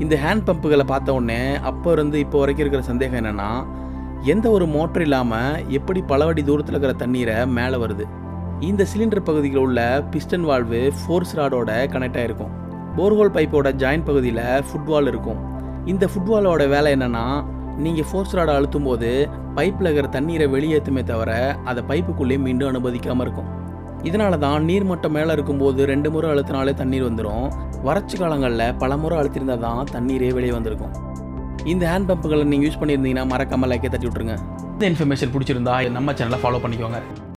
இந்த ஹேண்ட் பம்புகளை பார்த்த உடனே அப்போ இருந்து இப்போ வரைக்கும் இருக்கிற சந்தேகம் என்னென்னா எந்த ஒரு மோட்டர் இல்லாமல் எப்படி பல அடி தூரத்தில் இருக்கிற தண்ணீரை மேலே வருது இந்த சிலிண்டர் பகுதியில் உள்ள பிஸ்டன் வால்வு ஃபோர்ஸ் ராடோட கனெக்ட் ஆகிருக்கும் போர்ஹோல் பைப்போட ஜாயின் பகுதியில் ஃபுட்வால் இருக்கும் இந்த ஃபுட்வாலோட வேலை என்னென்னா நீங்கள் ஃபோர்ஸ் ராடை அழுத்தும் போது பைப்பில் இருக்கிற தண்ணீரை வெளியேற்றுமே தவிர அதை பைப்புக்குள்ளே மீண்டும் அனுமதிக்காமல் இருக்கும் இதனால தான் நீர்மட்டம் மேலே இருக்கும்போது ரெண்டு முறை அழுத்தினாலே தண்ணீர் வந்துடும் வறட்சி காலங்களில் பல முறை அழுத்திருந்தா தான் தண்ணீரே வெளியே வந்திருக்கும் இந்த ஹேண்ட் பம்புகளை நீங்கள் யூஸ் பண்ணியிருந்தீங்கன்னா மறக்காமல் லைக்கே தட்டி விட்ருங்க இந்த இன்ஃபர்மேஷன் பிடிச்சிருந்தா நம்ம சேனலை ஃபாலோ பண்ணிக்கோங்க